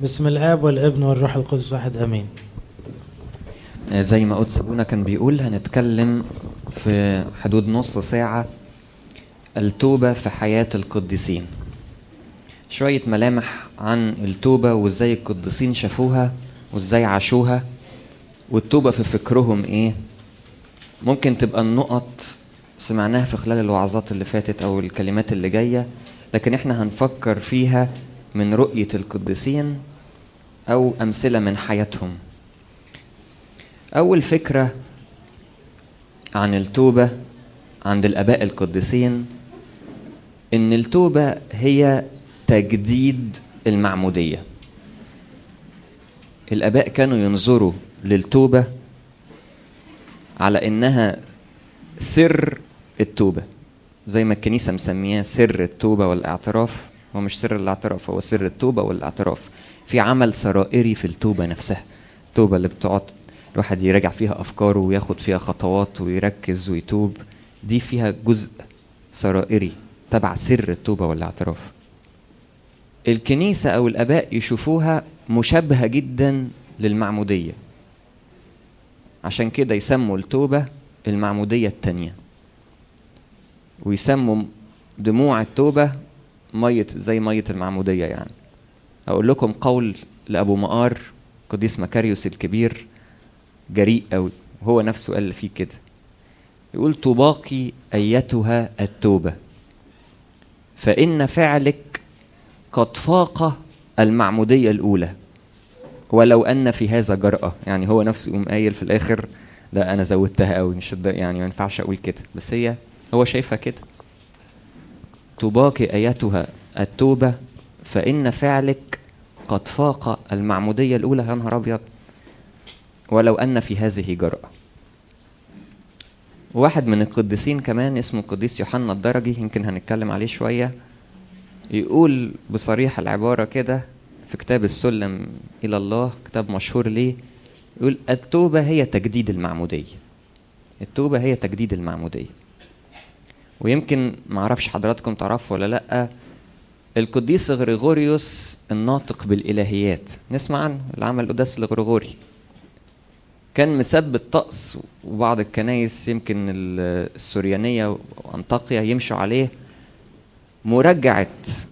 بسم الاب والابن والروح القدس واحد امين زي ما قدس ابونا كان بيقول هنتكلم في حدود نص ساعة التوبة في حياة القديسين شوية ملامح عن التوبة وازاي القديسين شافوها وازاي عاشوها والتوبة في فكرهم ايه ممكن تبقى النقط سمعناها في خلال الوعظات اللي فاتت او الكلمات اللي جاية لكن احنا هنفكر فيها من رؤية القديسين او امثلة من حياتهم أول فكرة عن التوبة عند الآباء القديسين إن التوبة هي تجديد المعمودية الآباء كانوا ينظروا للتوبة على إنها سر التوبة زي ما الكنيسة مسمياه سر التوبة والاعتراف هو مش سر الاعتراف هو سر التوبة والاعتراف في عمل سرائري في التوبة نفسها التوبة اللي بتقعد الواحد يراجع فيها افكاره وياخد فيها خطوات ويركز ويتوب دي فيها جزء سرائري تبع سر التوبه والاعتراف الكنيسه او الاباء يشوفوها مشابهه جدا للمعموديه عشان كده يسموا التوبه المعموديه التانيه ويسموا دموع التوبه ميه زي ميه المعموديه يعني اقول لكم قول لابو مقار قديس مكاريوس الكبير جريء قوي هو نفسه قال فيه كده يقول طباقي ايتها التوبه فان فعلك قد فاق المعموديه الاولى ولو ان في هذا جراه يعني هو نفسه يقوم قايل في الاخر لا انا زودتها قوي مش يعني ما ينفعش اقول كده بس هي هو شايفها كده طباقي ايتها التوبه فان فعلك قد فاق المعموديه الاولى يا نهار ابيض ولو أن في هذه جرأة واحد من القديسين كمان اسمه القديس يوحنا الدرجي يمكن هنتكلم عليه شوية يقول بصريح العبارة كده في كتاب السلم إلى الله كتاب مشهور ليه يقول التوبة هي تجديد المعمودية التوبة هي تجديد المعمودية ويمكن معرفش حضراتكم تعرفوا ولا لأ القديس غريغوريوس الناطق بالإلهيات نسمع عنه العمل القداس الغريغوري كان مثبت طقس وبعض الكنايس يمكن السوريانية وأنطاقيا يمشوا عليه مرجعة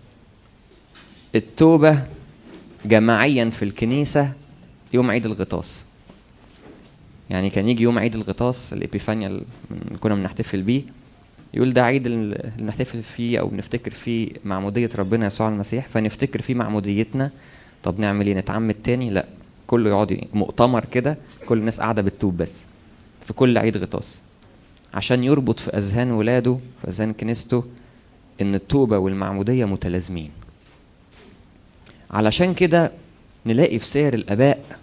التوبة جماعيا في الكنيسة يوم عيد الغطاس يعني كان يجي يوم عيد الغطاس الإبيفانيا اللي كنا بنحتفل بيه يقول ده عيد اللي بنحتفل فيه أو بنفتكر فيه معمودية ربنا يسوع المسيح فنفتكر فيه معموديتنا طب نعمل ايه نتعمد تاني لا كله يقعد مؤتمر كده كل الناس قاعده بتتوب بس في كل عيد غطاس عشان يربط في اذهان ولاده في اذهان كنيسته ان التوبه والمعموديه متلازمين علشان كده نلاقي في سير الاباء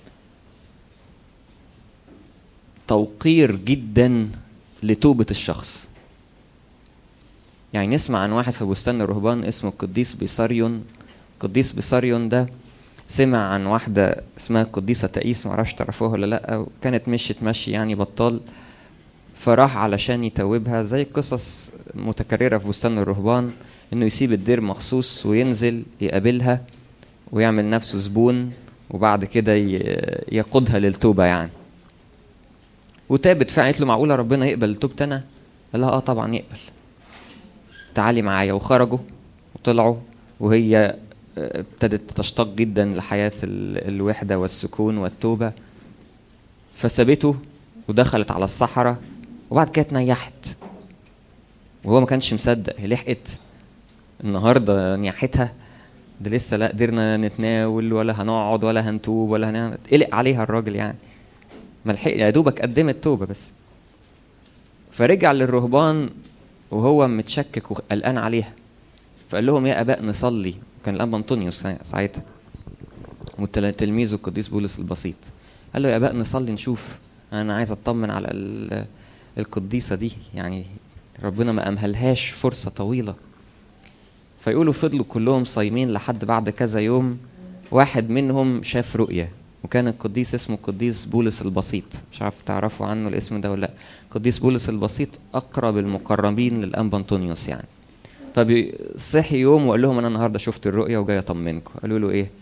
توقير جدا لتوبه الشخص يعني نسمع عن واحد في بستان الرهبان اسمه القديس بيساريون القديس بيساريون ده سمع عن واحدة اسمها القديسة تقيس معرفش تعرفوها ولا لأ كانت مشيت مشي يعني بطال فراح علشان يتوبها زي قصص متكررة في بستان الرهبان انه يسيب الدير مخصوص وينزل يقابلها ويعمل نفسه زبون وبعد كده يقودها للتوبة يعني وتابت فعلا قالت له معقولة ربنا يقبل توبتي أنا؟ قال لها اه طبعا يقبل تعالي معايا وخرجوا وطلعوا وهي ابتدت تشتاق جدا لحياة الوحدة والسكون والتوبة فسابته ودخلت على الصحراء وبعد كده اتنيحت وهو ما كانش مصدق هي لحقت النهارده نياحتها ده لسه لا قدرنا نتناول ولا هنقعد ولا هنتوب ولا هنعمل قلق عليها الراجل يعني ما لحق يا دوبك قدمت توبه بس فرجع للرهبان وهو متشكك وقلقان عليها فقال لهم يا اباء نصلي كان الاب انطونيوس ساعتها وتلميذه القديس بولس البسيط قال له يا اباء نصلي نشوف انا عايز اطمن على القديسه دي يعني ربنا ما امهلهاش فرصه طويله فيقولوا فضلوا كلهم صايمين لحد بعد كذا يوم واحد منهم شاف رؤيه وكان القديس اسمه القديس بولس البسيط مش عارف تعرفوا عنه الاسم ده ولا لا القديس بولس البسيط اقرب المقربين للانبا انطونيوس يعني فصحي يوم وقال لهم انا النهارده شفت الرؤيه وجاي اطمنكم قالوا له ايه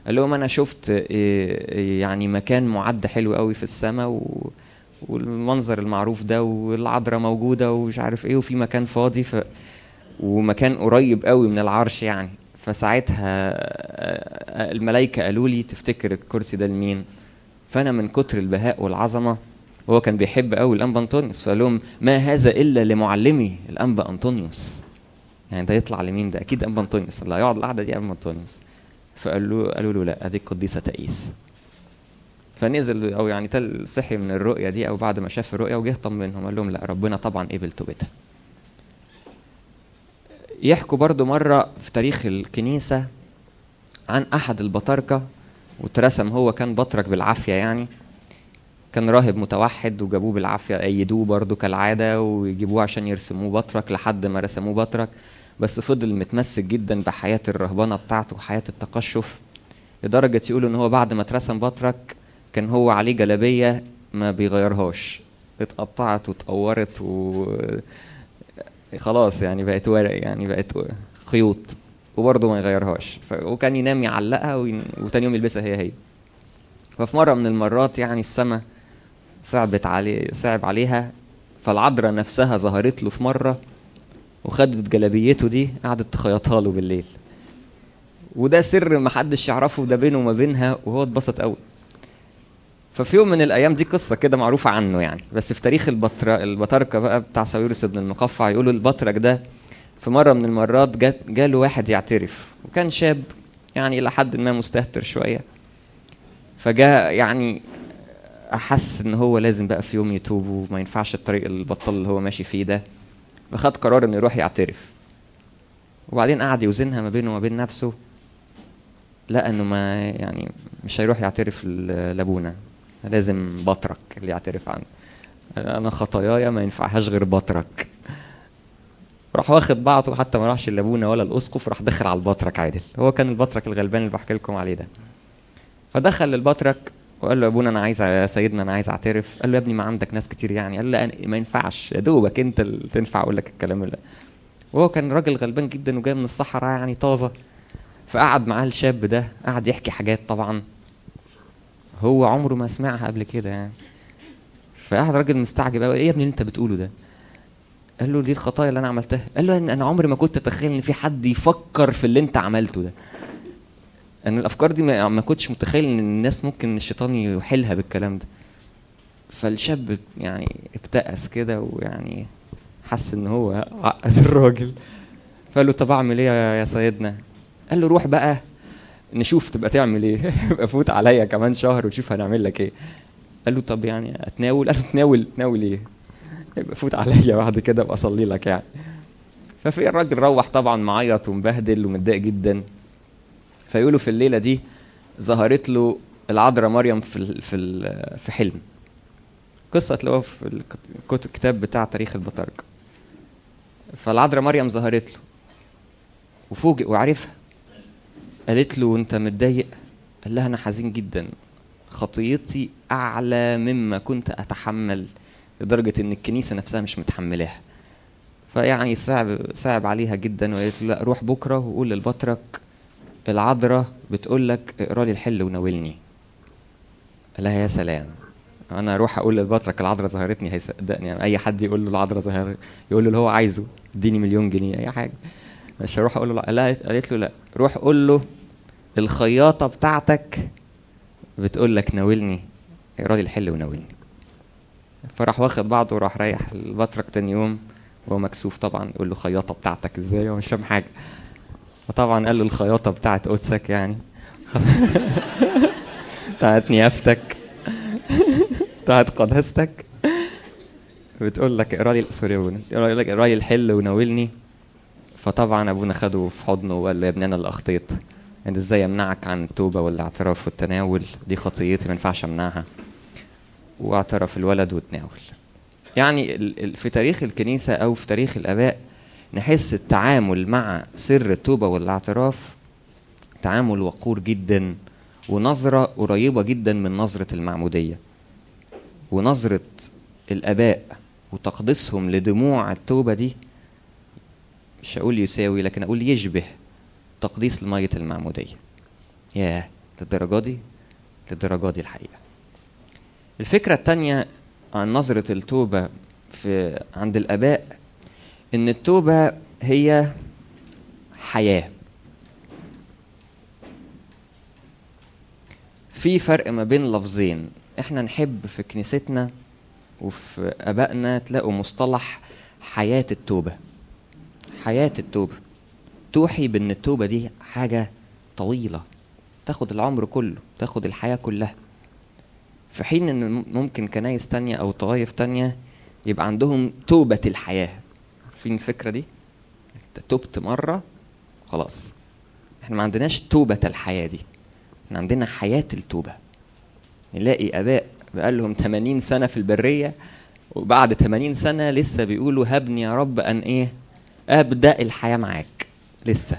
قال لهم انا شفت إيه، يعني مكان معد حلو قوي في السماء و... والمنظر المعروف ده والعذراء موجوده ومش عارف ايه وفي مكان فاضي ف... ومكان قريب قوي من العرش يعني فساعتها آه، الملائكه قالوا لي تفتكر الكرسي ده لمين فانا من كتر البهاء والعظمه هو كان بيحب قوي الانبا انطونيوس فقال لهم ما هذا الا لمعلمي الانبا انطونيوس يعني ده يطلع لمين ده اكيد انبا انطونيوس اللي هيقعد القعده دي انبا انطونيوس فقال له قالوا له لا ادي القديسه تقيس فنزل او يعني تل صحي من الرؤيه دي او بعد ما شاف الرؤيه وجه طمنهم قال لهم لا ربنا طبعا قبل توبتها يحكوا برضو مرة في تاريخ الكنيسة عن أحد البطاركة واترسم هو كان بطرك بالعافية يعني كان راهب متوحد وجابوه بالعافية أيدوه برضو كالعادة ويجيبوه عشان يرسموه بطرك لحد ما رسموه بطرك بس فضل متمسك جدا بحياة الرهبنة بتاعته وحياة التقشف لدرجة يقولوا إن هو بعد ما اترسم بطرك كان هو عليه جلابية ما بيغيرهاش اتقطعت واتقورت و خلاص يعني بقت ورق يعني بقت خيوط وبرضه ما يغيرهاش ف... وكان ينام يعلقها وين... وتاني يوم يلبسها هي هي ففي مرة من المرات يعني السماء صعبت عليه صعب عليها فالعذراء نفسها ظهرت له في مرة وخدت جلابيته دي قعدت تخيطها له بالليل وده سر محدش يعرفه ده بينه وما بينها وهو اتبسط قوي ففي يوم من الايام دي قصه كده معروفه عنه يعني بس في تاريخ البطر البطاركه بقى بتاع ساويرس بن المقفع يقولوا البطرك ده في مره من المرات جات جاله واحد يعترف وكان شاب يعني الى حد ما مستهتر شويه فجاء يعني احس ان هو لازم بقى في يوم يتوب وما ينفعش الطريق البطال اللي هو ماشي فيه ده فخد قرار انه يروح يعترف وبعدين قعد يوزنها ما بينه وما بين نفسه لقى انه ما يعني مش هيروح يعترف ل- لابونا لازم بطرك اللي يعترف عنه انا خطاياي ما ينفعهاش غير بطرك راح واخد بعضه حتى ما راحش لابونا ولا الاسقف راح دخل على البطرك عادل هو كان البطرك الغلبان اللي بحكي لكم عليه ده فدخل للبطرك وقال له يا ابونا انا عايز يا سيدنا انا عايز اعترف قال له يا ابني ما عندك ناس كتير يعني قال له أنا- ما ينفعش يا دوبك انت اللي تنفع اقول لك الكلام ده وهو كان راجل غلبان جدا وجاي من الصحراء يعني طازه فقعد معاه الشاب ده قعد يحكي حاجات طبعا هو عمره ما سمعها قبل كده يعني فقعد راجل مستعجب قوي ايه يا ابني اللي انت بتقوله ده قال له دي الخطايا اللي انا عملتها قال له انا عمري ما كنت اتخيل ان في حد يفكر في اللي انت عملته ده ان الافكار دي ما, ما كنتش متخيل ان الناس ممكن الشيطان يحيلها بالكلام ده فالشاب يعني ابتأس كده ويعني حس ان هو عقد الراجل فقال له طب اعمل ايه يا يا سيدنا قال له روح بقى نشوف تبقى تعمل ايه يبقى فوت عليا كمان شهر وتشوف هنعمل لك ايه قال له طب يعني اتناول قال له تناول تناول ايه يبقى فوت عليا بعد كده ابقى اصلي لك يعني ففي الراجل روح طبعا معيط ومبهدل ومتضايق جدا فيقولوا في الليله دي ظهرت له العذراء مريم في ال في ال في حلم قصه تلاقوها في الكت- الكتاب بتاع تاريخ البطاركه فالعذراء مريم ظهرت له وفوجئ وعرفها قالت له انت متضايق قال لها انا حزين جدا خطيتي اعلى مما كنت اتحمل لدرجه ان الكنيسه نفسها مش متحملاها فيعني صعب صعب عليها جدا وقالت له لا روح بكره وقول للبطرك العذراء بتقول لك اقرا لي الحل وناولني قال لها يا سلام انا اروح اقول للبطرك العذراء ظهرتني هيصدقني يعني اي حد يقول له العذراء ظهرت يقول له اللي هو عايزه اديني مليون جنيه اي حاجه مش هروح اقول له لا لا قالت له لا روح قول له الخياطه بتاعتك بتقول لك ناولني اقرا لي الحل وناولني فراح واخد بعضه وراح رايح البطرك تاني يوم وهو مكسوف طبعا يقول له خياطه بتاعتك ازاي هو مش فاهم حاجه فطبعا قال له الخياطه بتاعت قدسك يعني بتاعت نيافتك بتاعت قداستك بتقول لك اقرا لي سوري يا ابونا اقرا لك اقرا لي الحل وناولني فطبعا ابونا خده في حضنه وقال له يا ابني انا اللي اخطيت يعني ازاي امنعك عن التوبه والاعتراف والتناول دي خطيتي ما ينفعش امنعها واعترف الولد وتناول يعني ال- ال- في تاريخ الكنيسه او في تاريخ الاباء نحس التعامل مع سر التوبه والاعتراف تعامل وقور جدا ونظره قريبه جدا من نظره المعموديه ونظره الاباء وتقديسهم لدموع التوبه دي مش هقول يساوي لكن اقول يشبه تقديس لميه المعموديه ياه للدرجة دي للدرجة دي الحقيقة الفكرة التانية عن نظرة التوبة في عند الآباء إن التوبة هي حياة في فرق ما بين لفظين احنا نحب في كنيستنا وفي ابائنا تلاقوا مصطلح حياة التوبة حياة التوبة توحي بان التوبة دي حاجة طويلة تاخد العمر كله تاخد الحياة كلها في حين ان ممكن كنايس تانية او طوائف تانية يبقى عندهم توبة الحياة عارفين الفكرة دي انت تبت مرة خلاص احنا ما عندناش توبة الحياة دي احنا عندنا حياة التوبة نلاقي اباء بقالهم 80 سنة في البرية وبعد 80 سنة لسه بيقولوا هبني يا رب ان ايه ابدأ الحياة معاك لسه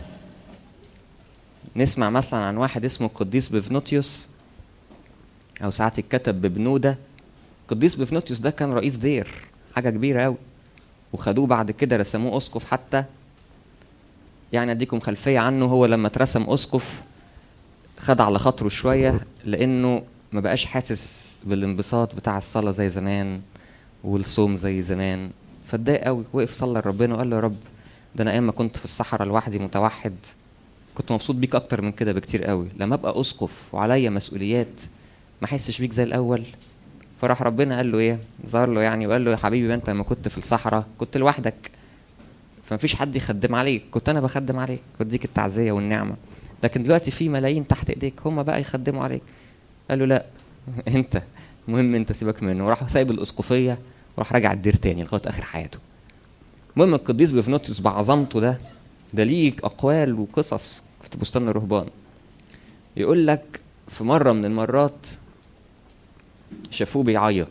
نسمع مثلا عن واحد اسمه القديس بفنوتيوس او ساعات يتكتب ببنودة القديس بفنوتيوس ده كان رئيس دير حاجة كبيرة قوي وخدوه بعد كده رسموه اسقف حتى يعني اديكم خلفية عنه هو لما اترسم اسقف خد على خاطره شوية لانه ما بقاش حاسس بالانبساط بتاع الصلاة زي زمان والصوم زي زمان فاتضايق قوي وقف صلى لربنا وقال له يا رب ده انا ايام ما كنت في الصحراء لوحدي متوحد كنت مبسوط بيك اكتر من كده بكتير قوي لما ابقى اسقف وعليا مسؤوليات ما احسش بيك زي الاول فراح ربنا قال له ايه ظهر له يعني وقال له يا حبيبي ما انت لما كنت في الصحراء كنت لوحدك فمفيش حد يخدم عليك كنت انا بخدم عليك بديك التعزيه والنعمه لكن دلوقتي في ملايين تحت ايديك هم بقى يخدموا عليك قال له لا انت المهم انت سيبك منه وراح سايب الاسقفيه وراح راجع الدير تاني لغايه اخر حياته المهم القديس بفنوتيوس بعظمته ده ده ليه اقوال وقصص في بستان الرهبان يقول لك في مره من المرات شافوه بيعيط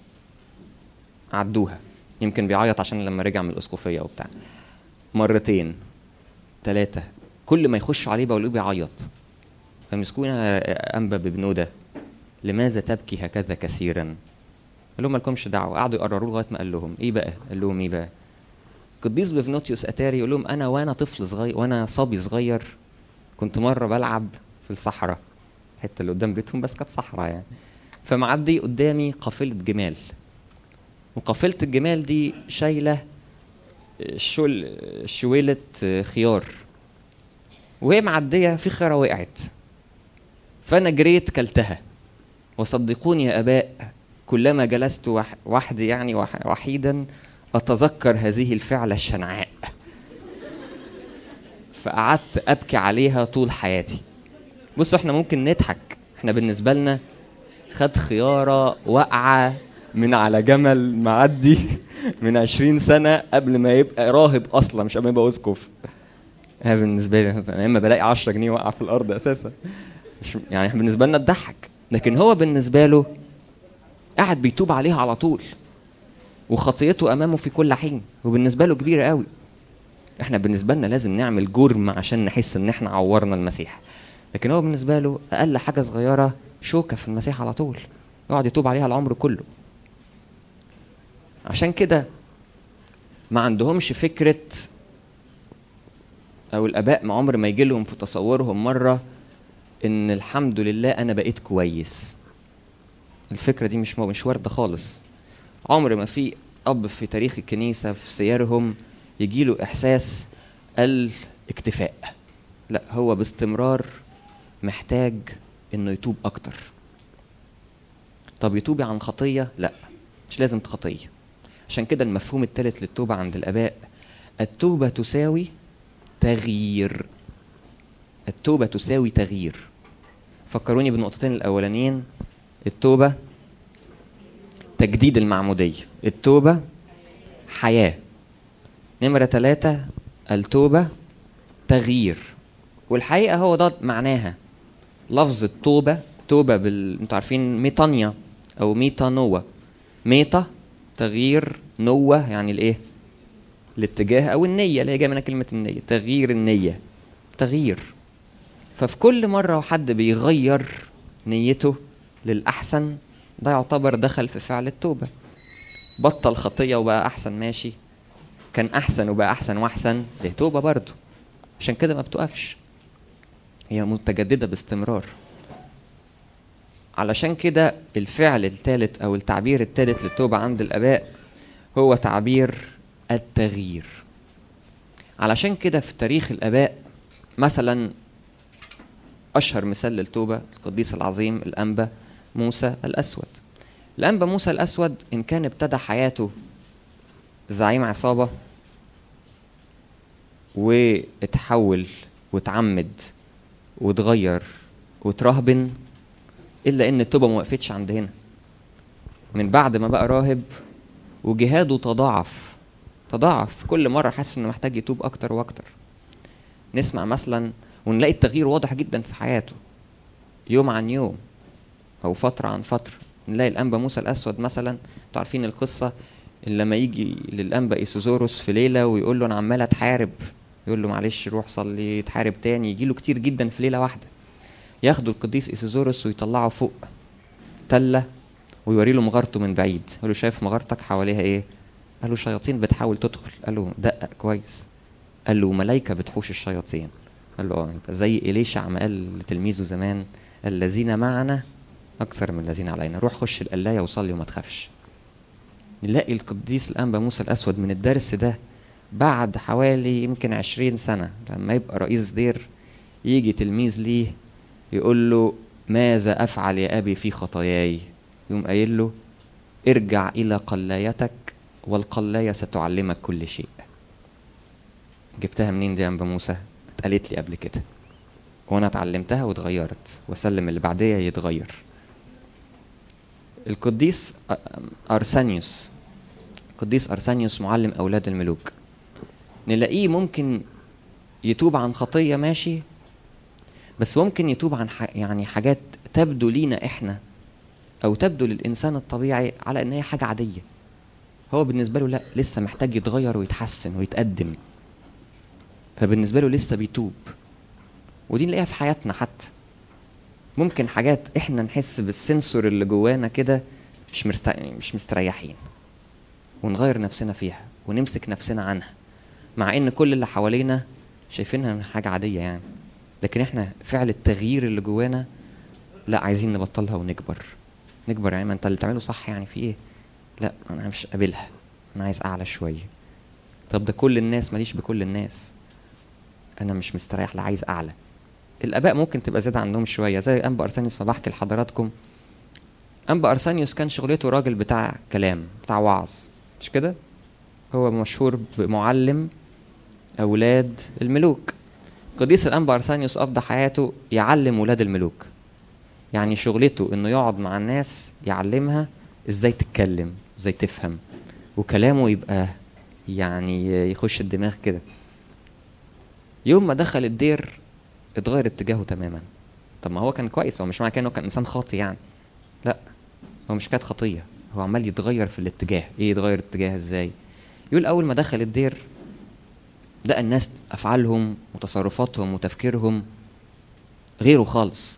عدوها يمكن بيعيط عشان لما رجع من الاسقفيه وبتاع مرتين ثلاثه كل ما يخش عليه بقول بيعيط فمسكونا انبا ببنوده لماذا تبكي هكذا كثيرا قال لهم مالكمش دعوه قعدوا يقرروا لغايه ما قال لهم ايه بقى قال لهم ايه بقى قديس بفنوتيوس اتاري يقول لهم انا وانا طفل صغير وانا صبي صغير كنت مره بلعب في الصحراء الحته اللي قدام بيتهم بس كانت صحراء يعني فمعدي قدامي قافله جمال وقافله الجمال دي شايله شول شويله خيار وهي معديه في خياره وقعت فانا جريت كلتها وصدقوني يا اباء كلما جلست وح- وحدي يعني وح- وحيدا اتذكر هذه الفعله الشنعاء فقعدت ابكي عليها طول حياتي بصوا احنا ممكن نضحك احنا بالنسبه لنا خد خياره واقعه من على جمل معدي من عشرين سنة قبل ما يبقى راهب أصلا مش قبل ما يبقى أسقف أنا بالنسبة لي أنا لما بلاقي 10 جنيه واقعة في الأرض أساسا مش يعني إحنا بالنسبة لنا تضحك لكن هو بالنسبة له قاعد بيتوب عليها على طول وخطيته أمامه في كل حين وبالنسبة له كبيرة قوي احنا بالنسبة لنا لازم نعمل جرم عشان نحس ان احنا عورنا المسيح لكن هو بالنسبة له أقل حاجة صغيرة شوكة في المسيح على طول يقعد يتوب عليها العمر كله عشان كده ما عندهمش فكرة أو الآباء ما عمر ما يجي لهم في تصورهم مرة إن الحمد لله أنا بقيت كويس الفكرة دي مش مش واردة خالص عمر ما في أب في تاريخ الكنيسة في سيرهم يجي له إحساس الاكتفاء لا هو باستمرار محتاج إنه يتوب أكتر طب يتوب عن خطية لا مش لازم خطية عشان كده المفهوم الثالث للتوبة عند الآباء التوبة تساوي تغيير التوبة تساوي تغيير فكروني بالنقطتين الأولانيين التوبة تجديد المعمودية التوبة حياة نمرة ثلاثة التوبة تغيير والحقيقة هو ده معناها لفظ التوبة توبة بال... انتوا عارفين ميطانيا أو ميتانوا ميتا تغيير نوة يعني الايه الاتجاه او النية اللي هي جايه منها كلمة النية تغيير النية تغيير ففي كل مرة حد بيغير نيته للأحسن ده يعتبر دخل في فعل التوبة بطل خطية وبقى أحسن ماشي كان أحسن وبقى أحسن وأحسن دي توبة برضه عشان كده ما بتقفش هي متجددة باستمرار علشان كده الفعل الثالث او التعبير الثالث للتوبه عند الاباء هو تعبير التغيير علشان كده في تاريخ الاباء مثلا اشهر مثال للتوبه القديس العظيم الانبا موسى الاسود الانبا موسى الاسود ان كان ابتدى حياته زعيم عصابه واتحول واتعمد واتغير وترهبن الا ان التوبه ما وقفتش عند هنا من بعد ما بقى راهب وجهاده تضاعف تضاعف كل مره حاسس انه محتاج يتوب اكتر واكتر نسمع مثلا ونلاقي التغيير واضح جدا في حياته يوم عن يوم او فتره عن فتره نلاقي الانبا موسى الاسود مثلا انتوا عارفين القصه اللي لما يجي للانبا ايسوزوروس في ليله ويقول له انا عمال اتحارب يقول له معلش روح صلي تحارب تاني يجي له كتير جدا في ليله واحده ياخدوا القديس ايسوزوروس ويطلعه فوق تله ويوري له مغارته من بعيد يقول له شايف مغارتك حواليها ايه قال له شياطين بتحاول تدخل قال له دقق كويس قال له ملايكه بتحوش الشياطين قال له اه يبقى زي إليشع ما قال لتلميذه زمان الذين معنا أكثر من الذين علينا روح خش القلاية وصلي وما تخافش نلاقي القديس الأنبا موسى الأسود من الدرس ده بعد حوالي يمكن عشرين سنة لما يبقى رئيس دير يجي تلميذ ليه يقول له ماذا أفعل يا أبي في خطاياي يقوم قايل له ارجع إلى قلايتك والقلاية ستعلمك كل شيء جبتها منين دي يا أنبا موسى اتقالت لي قبل كده وانا اتعلمتها واتغيرت واسلم اللي بعديها يتغير القديس ارسانيوس القديس ارسانيوس معلم اولاد الملوك نلاقيه ممكن يتوب عن خطيه ماشي بس ممكن يتوب عن ح... يعني حاجات تبدو لينا احنا او تبدو للانسان الطبيعي على ان هي حاجه عاديه هو بالنسبه له لا لسه محتاج يتغير ويتحسن ويتقدم فبالنسبه له لسه بيتوب ودي نلاقيها في حياتنا حتى ممكن حاجات احنا نحس بالسنسور اللي جوانا كده مش مرست... مش مستريحين ونغير نفسنا فيها ونمسك نفسنا عنها مع ان كل اللي حوالينا شايفينها حاجه عاديه يعني لكن احنا فعل التغيير اللي جوانا لا عايزين نبطلها ونكبر نكبر يعني ما انت اللي بتعمله صح يعني في ايه لا انا مش قابلها انا عايز اعلى شويه طب ده كل الناس ماليش بكل الناس انا مش مستريح لا عايز اعلى الاباء ممكن تبقى زياده عنهم شويه زي انبا ارسانيوس ما بحكي لحضراتكم انبا ارسانيوس كان شغلته راجل بتاع كلام بتاع وعظ مش كده هو مشهور بمعلم اولاد الملوك قديس الانبا ارسانيوس قضى حياته يعلم ولاد الملوك يعني شغلته انه يقعد مع الناس يعلمها ازاي تتكلم ازاي تفهم وكلامه يبقى يعني يخش الدماغ كده يوم ما دخل الدير اتغير اتجاهه تماما طب ما هو كان كويس هو مش معنى كده انه كان انسان خاطي يعني لا هو مش كانت خطيه هو عمال يتغير في الاتجاه ايه يتغير اتجاه ازاي يقول اول ما دخل الدير لقى الناس افعالهم وتصرفاتهم وتفكيرهم غيره خالص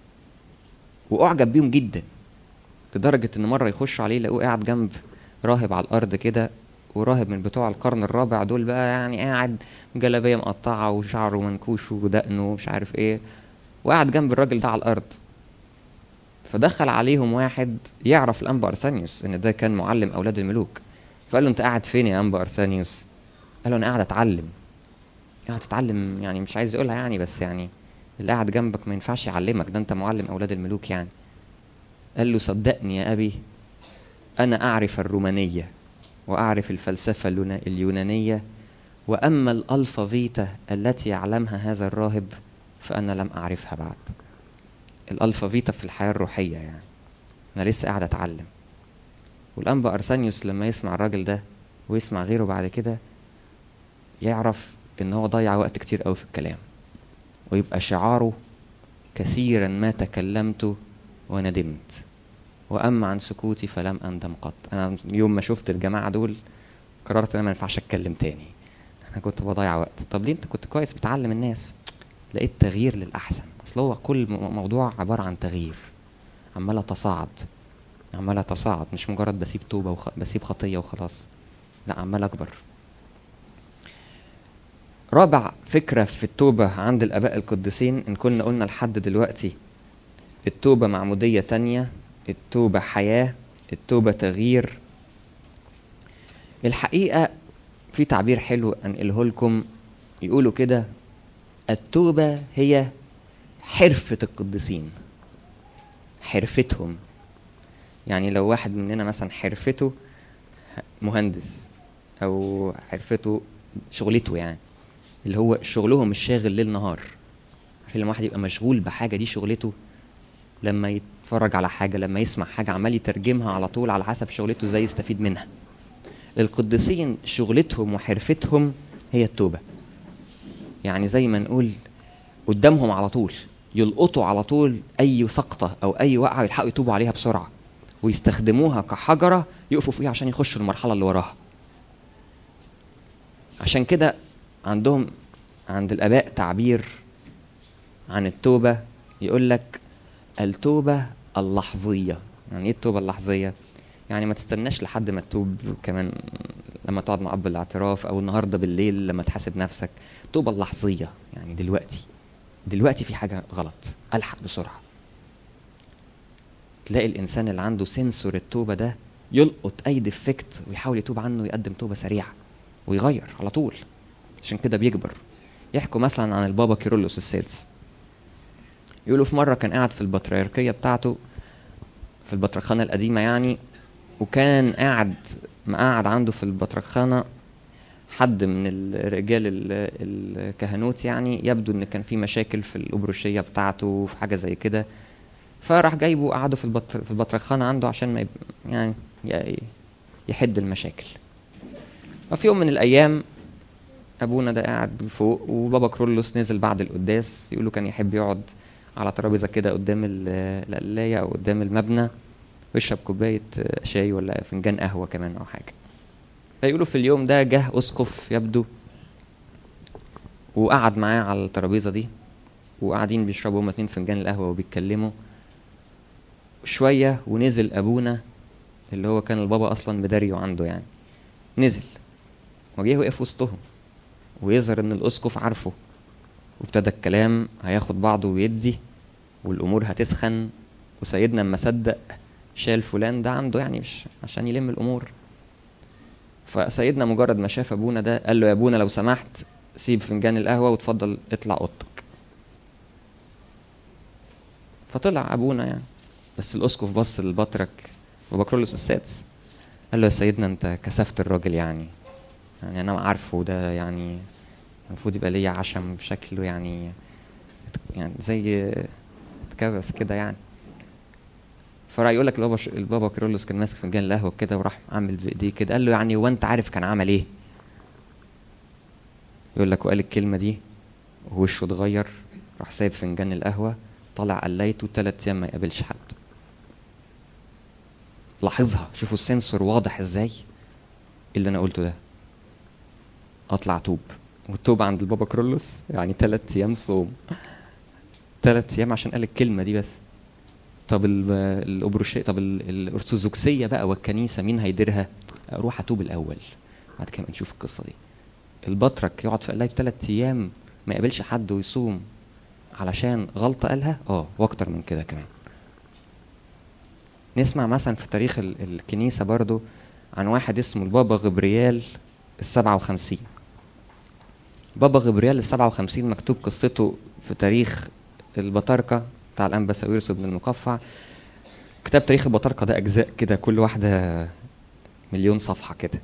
واعجب بيهم جدا لدرجه ان مره يخشوا عليه يلاقوه قاعد جنب راهب على الارض كده وراهب من بتوع القرن الرابع دول بقى يعني قاعد جلابيه مقطعه وشعره منكوش ودقنه ومش عارف ايه وقاعد جنب الراجل ده على الارض فدخل عليهم واحد يعرف الانبا ارسانيوس ان ده كان معلم اولاد الملوك فقال له انت قاعد فين يا انبا ارسانيوس قال له انا قاعد اتعلم قاعد تتعلم يعني مش عايز يقولها يعني بس يعني اللي قاعد جنبك ما ينفعش يعلمك ده انت معلم اولاد الملوك يعني قال له صدقني يا ابي انا اعرف الرومانيه واعرف الفلسفه اليونانيه واما الالفا فيتا التي يعلمها هذا الراهب فانا لم اعرفها بعد الالفا فيتا في الحياه الروحيه يعني انا لسه قاعد اتعلم والانبا ارسانيوس لما يسمع الراجل ده ويسمع غيره بعد كده يعرف ان هو ضيع وقت كتير قوي في الكلام ويبقى شعاره كثيرا ما تكلمت وندمت واما عن سكوتي فلم اندم قط انا يوم ما شفت الجماعه دول قررت ان انا ما ينفعش اتكلم تاني انا كنت بضيع وقت طب ليه انت كنت كويس بتعلم الناس لقيت تغيير للاحسن اصل هو كل موضوع عباره عن تغيير عمال اتصاعد عمال اتصاعد مش مجرد بسيب توبه وخ... بسيب خطيه وخلاص لا عمال اكبر رابع فكره في التوبه عند الاباء القديسين ان كنا قلنا لحد دلوقتي التوبة معمودية تانية التوبة حياة التوبة تغيير الحقيقة في تعبير حلو أنقله لكم يقولوا كده التوبة هي حرفة القديسين حرفتهم يعني لو واحد مننا مثلا حرفته مهندس او حرفته شغلته يعني اللي هو شغلهم الشاغل ليل نهار عارفين لما واحد يبقى مشغول بحاجه دي شغلته لما يتفرج على حاجه لما يسمع حاجه عمال يترجمها على طول على حسب شغلته ازاي يستفيد منها القديسين شغلتهم وحرفتهم هي التوبه يعني زي ما نقول قدامهم على طول يلقطوا على طول اي سقطه او اي وقعه يلحقوا يتوبوا عليها بسرعه ويستخدموها كحجره يقفوا فيها عشان يخشوا المرحله اللي وراها عشان كده عندهم عند الاباء تعبير عن التوبه يقول لك التوبه اللحظيه يعني ايه التوبه اللحظيه يعني ما تستناش لحد ما تتوب كمان لما تقعد مع اب الاعتراف او النهارده بالليل لما تحاسب نفسك التوبه اللحظيه يعني دلوقتي دلوقتي في حاجه غلط الحق بسرعه تلاقي الانسان اللي عنده سنسور التوبه ده يلقط اي ديفكت ويحاول يتوب عنه ويقدم توبه سريعه ويغير على طول عشان كده بيكبر يحكوا مثلا عن البابا كيرلس السادس يقولوا في مره كان قاعد في البطريركيه بتاعته في البطرخانه القديمه يعني وكان قاعد مقعد عنده في البطرخانه حد من الرجال الكهنوت يعني يبدو ان كان في مشاكل في الابروشيه بتاعته في حاجه زي كده فراح جايبه وقعده في البطر في البطرخانه عنده عشان ما يب... يعني يحد المشاكل ففي يوم من الايام ابونا ده قاعد فوق وبابا كرولوس نزل بعد القداس يقولوا كان يحب يقعد على ترابيزه كده قدام القلايه او قدام المبنى ويشرب كوبايه شاي ولا فنجان قهوه كمان او حاجه فيقولوا في اليوم ده جه اسقف يبدو وقعد معاه على الترابيزه دي وقاعدين بيشربوا هما اتنين فنجان القهوه وبيتكلموا شويه ونزل ابونا اللي هو كان البابا اصلا مداريو عنده يعني نزل وجه وقف وسطهم ويظهر ان الاسقف عارفه وابتدى الكلام هياخد بعضه ويدي والامور هتسخن وسيدنا اما صدق شال فلان ده عنده يعني مش عشان يلم الامور فسيدنا مجرد ما شاف ابونا ده قال له يا ابونا لو سمحت سيب فنجان القهوه وتفضل اطلع اوضتك فطلع ابونا يعني بس الاسقف بص للبطرك وبكرولوس السادس قال له يا سيدنا انت كسفت الراجل يعني يعني انا عارفه ده يعني المفروض يبقى ليا عشم بشكله يعني يعني زي اتكبس كده يعني فراح يقول لك البابا البابا كيرلس كان ماسك فنجان القهوه كده وراح عامل بايديه كده قال له يعني هو انت عارف كان عمل ايه؟ يقول لك وقال الكلمه دي ووشه اتغير راح سايب فنجان القهوه طلع قليته ثلاث ايام ما يقابلش حد لاحظها شوفوا السنسور واضح ازاي اللي انا قلته ده اطلع توب والتوب عند البابا كرولوس يعني ثلاث ايام صوم ثلاث ايام عشان قال الكلمه دي بس طب الابروشيه طب الارثوذكسيه بقى والكنيسه مين هيديرها؟ اروح اتوب الاول بعد كده نشوف القصه دي البطرك يقعد في قلايه ثلاث ايام ما يقابلش حد ويصوم علشان غلطه قالها اه واكتر من كده كمان نسمع مثلا في تاريخ الكنيسه برضو عن واحد اسمه البابا غبريال السبعة وخمسين بابا غبريال السبعة وخمسين مكتوب قصته في تاريخ البطاركة بتاع الأنبا ساويرس بن المقفع كتاب تاريخ البطاركة ده أجزاء كده كل واحدة مليون صفحة كده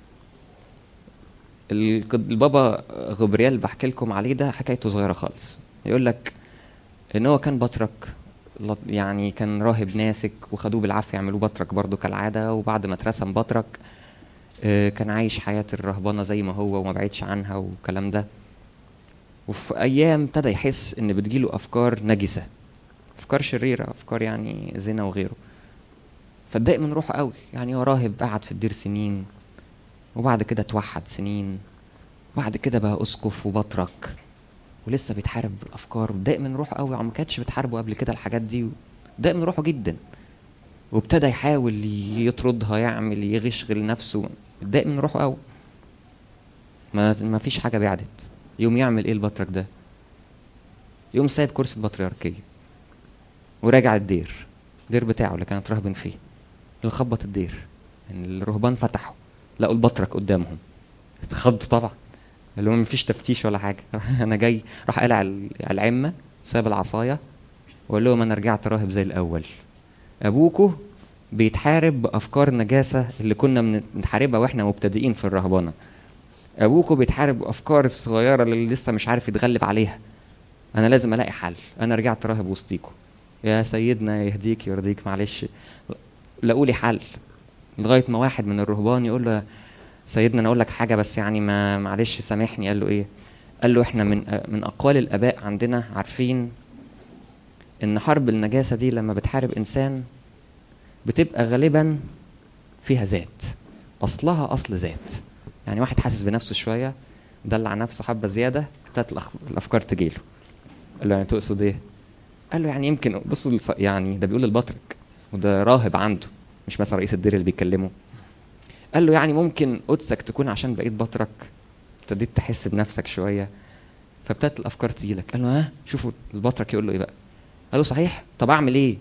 البابا غبريال بحكي لكم عليه ده حكايته صغيرة خالص يقول لك إن هو كان بطرك يعني كان راهب ناسك وخدوه بالعافية يعملوه بطرك برضه كالعادة وبعد ما اترسم بطرك كان عايش حياة الرهبنة زي ما هو وما بعيدش عنها والكلام ده وفي أيام ابتدى يحس إن بتجيله أفكار نجسة أفكار شريرة أفكار يعني زنا وغيره فاتضايق من روحه قوي يعني هو راهب قعد في الدير سنين وبعد كده توحد سنين بعد كده بقى أسقف وبطرك ولسه بيتحارب بالأفكار واتضايق من روحه قوي ما كانتش بتحاربه قبل كده الحاجات دي اتضايق من روحه جدا وابتدى يحاول يطردها يعمل يغشغل نفسه اتضايق من روحه قوي ما ما فيش حاجه بعدت يوم يعمل ايه البطرك ده يوم سايب كرسي البطريركيه وراجع الدير الدير بتاعه اللي كانت راهبن فيه اللي خبط الدير يعني الرهبان فتحوا لقوا البطرك قدامهم اتخضوا طبعا اللي هو مفيش تفتيش ولا حاجه انا جاي راح قلع ال- العمه ساب العصايه وقال لهم انا رجعت راهب زي الاول ابوكوا بيتحارب بافكار نجاسه اللي كنا بن- بنحاربها واحنا مبتدئين في الرهبنه ابوكوا بيتحارب بافكار الصغيره اللي لسه مش عارف يتغلب عليها انا لازم الاقي حل انا رجعت راهب وسطيكوا يا سيدنا يهديك يرضيك معلش لقوا لي حل لغايه ما واحد من الرهبان يقول له سيدنا انا اقول لك حاجه بس يعني ما معلش سامحني قال له ايه قال له احنا من من اقوال الاباء عندنا عارفين ان حرب النجاسه دي لما بتحارب انسان بتبقى غالبا فيها ذات اصلها اصل ذات يعني واحد حاسس بنفسه شويه دلع نفسه حبه زياده ابتدت الأخ- الافكار تجيله قال له يعني تقصد ايه قال له يعني يمكن بصوا الص- يعني ده بيقول البطرك وده راهب عنده مش مثلا رئيس الدير اللي بيكلمه قال له يعني ممكن قدسك تكون عشان بقيت بطرك ابتديت تحس بنفسك شويه فابتدت الافكار تجي لك قال له ها شوفوا البطرك يقول له ايه بقى قال له صحيح طب اعمل ايه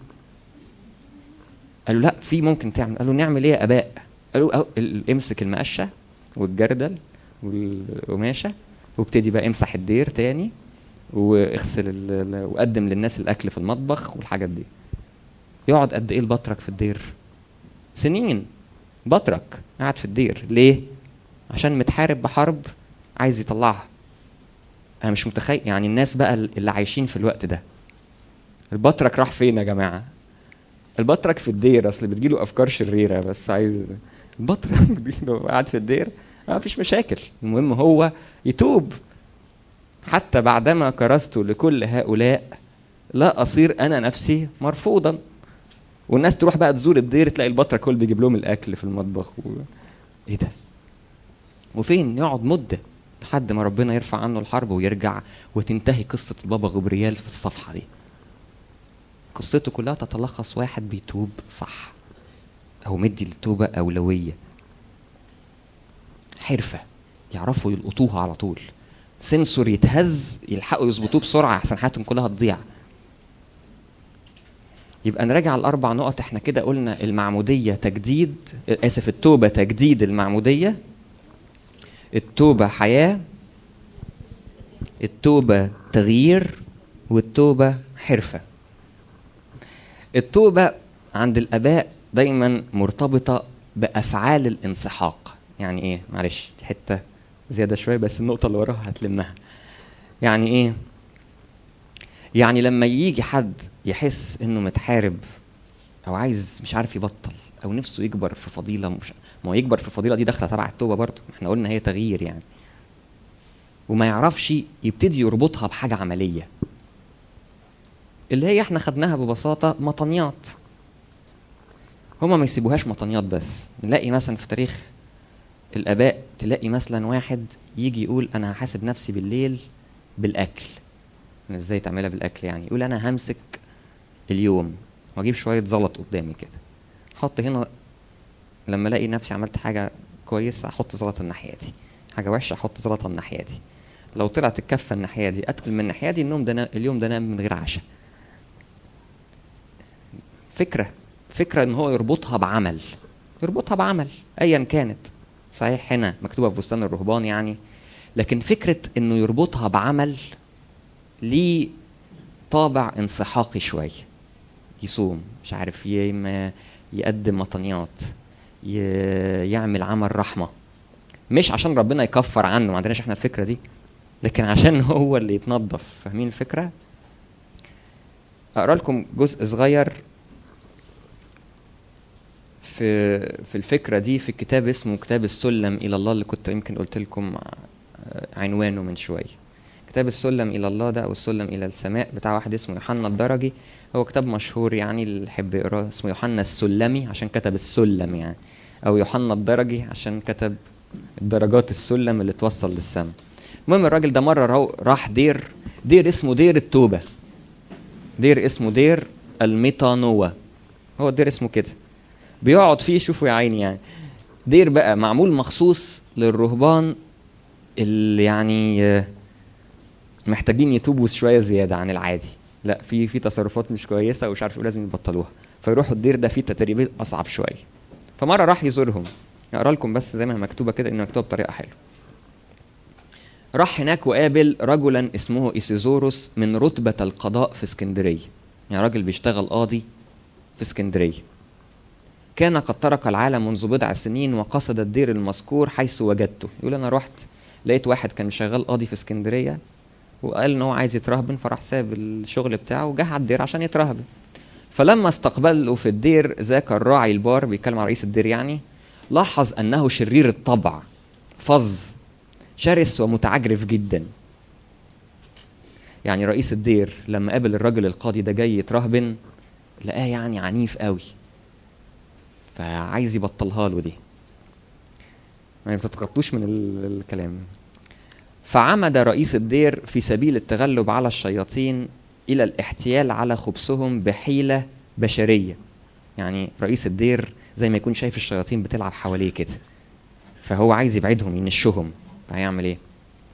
قال له لا في ممكن تعمل قال له نعمل ايه يا اباء قال له أهو ال- امسك المقشه والجردل والقماشه وابتدي بقى امسح الدير تاني واغسل ال- ال- وقدم للناس الاكل في المطبخ والحاجات دي يقعد قد ايه البطرك في الدير سنين بطرك قاعد في الدير ليه عشان متحارب بحرب عايز يطلعها انا مش متخيل يعني الناس بقى اللي عايشين في الوقت ده البطرك راح فين يا جماعه البطرك في الدير اصل بتجيله افكار شريره بس عايز البطرك بتجيله قاعد في الدير ما فيش مشاكل المهم هو يتوب حتى بعدما كرست لكل هؤلاء لا اصير انا نفسي مرفوضا والناس تروح بقى تزور الدير تلاقي البطرك هو اللي بيجيب لهم الاكل في المطبخ و... ايه ده وفين يقعد مده لحد ما ربنا يرفع عنه الحرب ويرجع وتنتهي قصه البابا غبريال في الصفحه دي قصته كلها تتلخص واحد بيتوب صح او مدي للتوبه اولويه حرفه يعرفوا يلقطوها على طول سنسور يتهز يلحقوا يظبطوه بسرعه احسن حياتهم كلها تضيع يبقى نراجع الاربع نقط احنا كده قلنا المعموديه تجديد اسف التوبه تجديد المعموديه التوبه حياه التوبه تغيير والتوبه حرفه التوبه عند الاباء دايما مرتبطه بافعال الانسحاق يعني ايه معلش دي حته زياده شويه بس النقطه اللي وراها هتلمها يعني ايه يعني لما يجي حد يحس انه متحارب او عايز مش عارف يبطل او نفسه يكبر في فضيله مش ما هو يكبر في الفضيله دي داخله تبع التوبه برضه احنا قلنا هي تغيير يعني وما يعرفش يبتدي يربطها بحاجه عمليه اللي هي احنا خدناها ببساطه مطنيات هما ما يسيبوهاش مطنيات بس نلاقي مثلا في تاريخ الاباء تلاقي مثلا واحد يجي يقول انا هحاسب نفسي بالليل بالاكل ازاي تعملها بالاكل يعني يقول انا همسك اليوم واجيب شويه زلط قدامي كده احط هنا لما الاقي نفسي عملت حاجه كويسه احط زلطه الناحيه دي حاجه وحشه احط زلطه الناحيه دي لو طلعت الكفه الناحيه دي اتقل من الناحيه دي النوم ده اليوم ده نام من غير عشاء فكره فكره ان هو يربطها بعمل يربطها بعمل ايا كانت صحيح هنا مكتوبه في بستان الرهبان يعني لكن فكره انه يربطها بعمل ليه طابع انسحاقي شويه يصوم مش عارف يقدم مطنيات يعمل عمل رحمه مش عشان ربنا يكفر عنه ما عندناش احنا الفكره دي لكن عشان هو اللي يتنظف فاهمين الفكره اقرا لكم جزء صغير في في الفكره دي في كتاب اسمه كتاب السلم الى الله اللي كنت يمكن قلت لكم عنوانه من شويه كتاب السلم الى الله ده او السلم الى السماء بتاع واحد اسمه يوحنا الدرجي هو كتاب مشهور يعني اللي يحب يقراه اسمه يوحنا السلمي عشان كتب السلم يعني او يوحنا الدرجي عشان كتب درجات السلم اللي توصل للسماء المهم الراجل ده مره راح دير دير اسمه دير التوبه دير اسمه دير الميتانوة هو الدير اسمه كده بيقعد فيه شوفوا يا عيني يعني دير بقى معمول مخصوص للرهبان اللي يعني محتاجين يتوبوا شويه زياده عن العادي لا في في تصرفات مش كويسه ومش عارف ايه لازم يبطلوها فيروحوا الدير ده فيه تدريبات اصعب شويه فمره راح يزورهم اقرا لكم بس زي ما هي مكتوبه كده انه مكتوبه بطريقه حلوه راح هناك وقابل رجلا اسمه إيسيزوروس من رتبة القضاء في اسكندرية يعني راجل بيشتغل قاضي في اسكندرية كان قد ترك العالم منذ بضع سنين وقصد الدير المذكور حيث وجدته يقول أنا رحت لقيت واحد كان شغال قاضي في اسكندرية وقال إن هو عايز يترهبن فراح ساب الشغل بتاعه وجه على الدير عشان يترهبن فلما استقبله في الدير ذاك الراعي البار بيتكلم عن رئيس الدير يعني لاحظ أنه شرير الطبع فظ شرس ومتعجرف جدا يعني رئيس الدير لما قابل الراجل القاضي ده جاي يترهبن لقاه يعني عنيف قوي فعايز يبطلها له دي ما بتتقطوش من ال- الكلام فعمد رئيس الدير في سبيل التغلب على الشياطين الى الاحتيال على خبثهم بحيله بشريه يعني رئيس الدير زي ما يكون شايف الشياطين بتلعب حواليه كده فهو عايز يبعدهم ينشهم فهيعمل ايه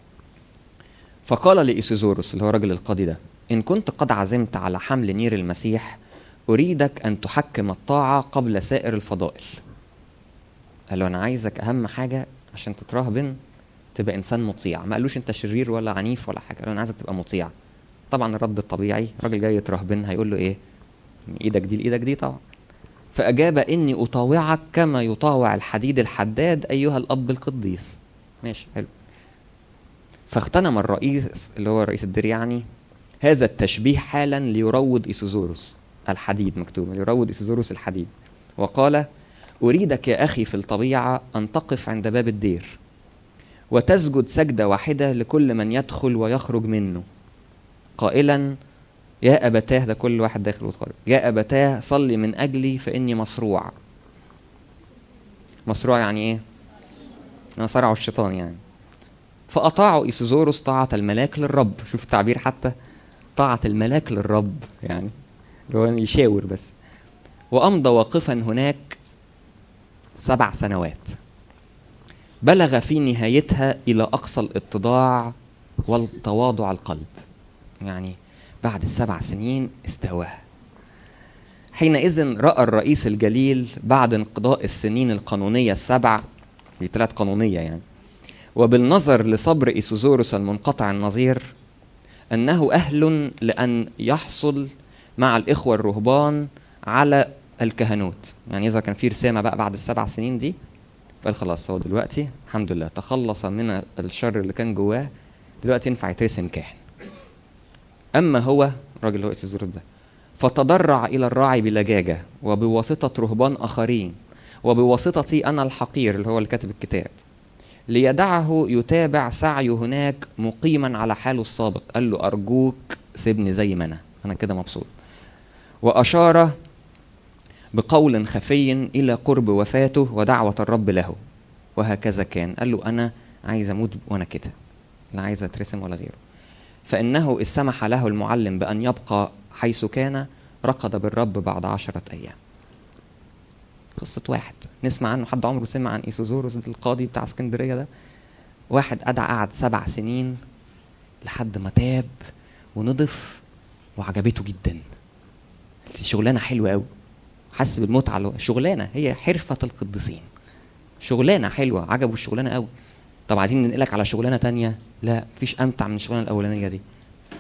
فقال لإيسيزوروس اللي هو راجل القاضي ده إن كنت قد عزمت على حمل نير المسيح أريدك أن تحكم الطاعة قبل سائر الفضائل قال له أنا عايزك أهم حاجة عشان تترهبن تبقى إنسان مطيع ما قالوش أنت شرير ولا عنيف ولا حاجة قال له أنا عايزك تبقى مطيع طبعا الرد الطبيعي راجل جاي يترهبن هيقول له إيه من إيدك دي لإيدك دي طبعا فأجاب إني أطاوعك كما يطاوع الحديد الحداد أيها الأب القديس ماشي حلو فاغتنم الرئيس اللي هو رئيس الدير يعني هذا التشبيه حالا ليروض إيسوزوروس الحديد مكتوب ليروض إيسوزوروس الحديد وقال أريدك يا أخي في الطبيعة أن تقف عند باب الدير وتسجد سجدة واحدة لكل من يدخل ويخرج منه قائلا يا أبتاه ده كل واحد داخل وخارج يا أبتاه صلي من أجلي فإني مصروع مصروع يعني إيه؟ أنا صرعوا الشيطان يعني فأطاعوا إيسيزوروس طاعة الملاك للرب شوف التعبير حتى طاعة الملاك للرب يعني اللي هو يشاور بس وأمضى واقفا هناك سبع سنوات بلغ في نهايتها إلى أقصى الاتضاع والتواضع القلب يعني بعد السبع سنين استوى حينئذ رأى الرئيس الجليل بعد انقضاء السنين القانونية السبع دي طلعت قانونية يعني وبالنظر لصبر إيسوزوروس المنقطع النظير أنه أهل لأن يحصل مع الإخوة الرهبان على الكهنوت يعني إذا كان في رسامة بقى بعد السبع سنين دي فقال خلاص هو دلوقتي الحمد لله تخلص من الشر اللي كان جواه دلوقتي ينفع يترسم كاهن أما هو الراجل اللي هو إيسوزوروس ده فتضرع إلى الراعي بلجاجة وبواسطة رهبان آخرين وبواسطتي أنا الحقير اللي هو اللي كاتب الكتاب ليدعه يتابع سعيه هناك مقيما على حاله السابق قال له أرجوك سيبني زي ما أنا أنا كده مبسوط وأشار بقول خفي إلى قرب وفاته ودعوة الرب له وهكذا كان قال له أنا عايز أموت وأنا كده لا عايز أترسم ولا غيره فإنه إذ سمح له المعلم بأن يبقى حيث كان رقد بالرب بعد عشرة أيام قصة واحد نسمع عنه حد عمره سمع عن إيسوزوروس القاضي بتاع اسكندرية ده واحد قعد قعد سبع سنين لحد ما تاب ونضف وعجبته جدا شغلانة حلوة قوي حس بالمتعة اللي هو- شغلانة هي حرفة القديسين شغلانة حلوة عجبه الشغلانة قوي طب عايزين ننقلك على شغلانة تانية لا مفيش أمتع من الشغلانة الأولانية دي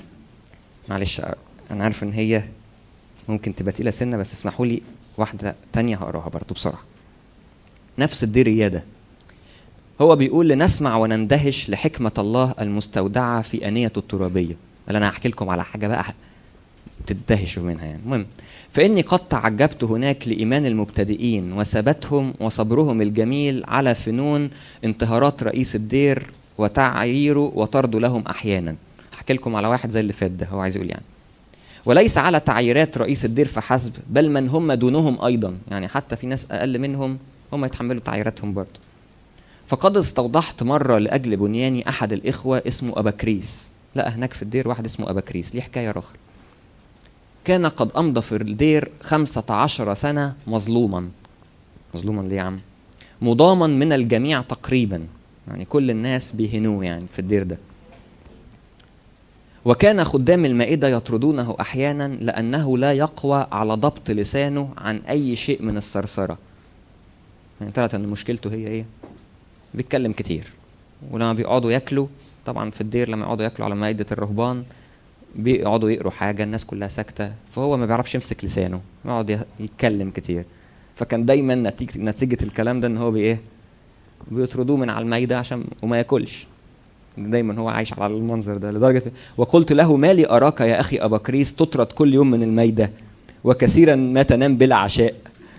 معلش أنا عارف إن هي ممكن تبقى تقيلة سنة بس اسمحوا لي واحدة تانية هقراها برضه بسرعة نفس الدير ريادة هو بيقول لنسمع ونندهش لحكمة الله المستودعة في أنية الترابية اللي أنا هحكي لكم على حاجة بقى تدهشوا منها يعني المهم فإني قد تعجبت هناك لإيمان المبتدئين وثباتهم وصبرهم الجميل على فنون انتهارات رئيس الدير وتعييره وطرده لهم أحيانا أحكي لكم على واحد زي اللي فات ده هو عايز يقول يعني وليس على تعييرات رئيس الدير فحسب بل من هم دونهم أيضا يعني حتى في ناس أقل منهم هم يتحملوا تعييراتهم برضه فقد استوضحت مرة لأجل بنياني أحد الإخوة اسمه أباكريس لقى هناك في الدير واحد اسمه أباكريس ليه حكاية رخر كان قد أمضى في الدير خمسة عشر سنة مظلوما مظلوما ليه يا عم مضاما من الجميع تقريبا يعني كل الناس بيهنوه يعني في الدير ده وكان خدام المائدة يطردونه أحيانا لأنه لا يقوى على ضبط لسانه عن أي شيء من الثرثرة يعني طلعت أن مشكلته هي إيه؟ بيتكلم كتير ولما بيقعدوا ياكلوا طبعا في الدير لما يقعدوا ياكلوا على مائدة الرهبان بيقعدوا يقروا حاجة الناس كلها ساكتة فهو ما بيعرفش يمسك لسانه يقعد يه- يتكلم كتير فكان دايما نتيجة, نتيجة الكلام ده ان هو بايه بيطردوه من على المائدة عشان وما ياكلش دايما هو عايش على المنظر ده لدرجة وقلت له ما لي أراك يا أخي أبا كريس تطرد كل يوم من المائدة وكثيرا ما تنام بلا عشاء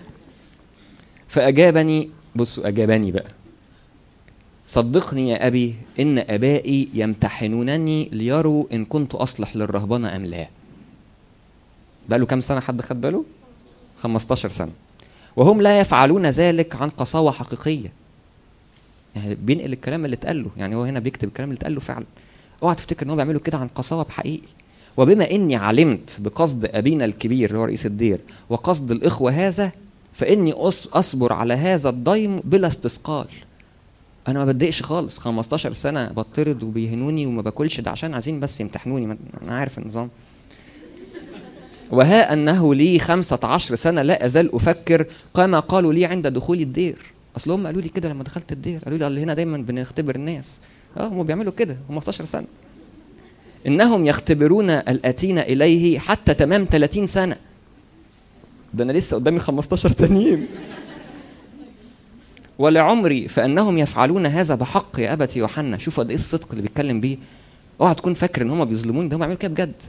فأجابني بصوا أجابني بقى صدقني يا أبي إن آبائي يمتحنونني ليروا إن كنت أصلح للرهبنة أم لا بقاله كام سنة حد خد باله 15 سنة وهم لا يفعلون ذلك عن قساوة حقيقية يعني بينقل الكلام اللي اتقال له يعني هو هنا بيكتب الكلام اللي اتقال له فعلا اوعى تفتكر ان هو بيعملوا كده عن قساوة بحقيقي وبما اني علمت بقصد ابينا الكبير اللي هو رئيس الدير وقصد الاخوة هذا فاني أص- اصبر على هذا الضيم بلا استثقال انا ما بتضايقش خالص 15 سنه بطرد وبيهنوني وما باكلش ده عشان عايزين بس يمتحنوني ما- انا عارف النظام وها انه لي خمسة عشر سنه لا ازال افكر كما قالوا لي عند دخولي الدير اصل هم قالوا لي كده لما دخلت الدير قالوا لي اللي هنا دايما بنختبر الناس اه هم بيعملوا كده 15 سنه انهم يختبرون الاتين اليه حتى تمام 30 سنه ده انا لسه قدامي 15 تانيين ولعمري فانهم يفعلون هذا بحق يا ابتي يوحنا شوف قد ايه الصدق اللي بيتكلم بيه اوعى تكون فاكر ان هم بيظلموني ده هم بيعملوا كده بجد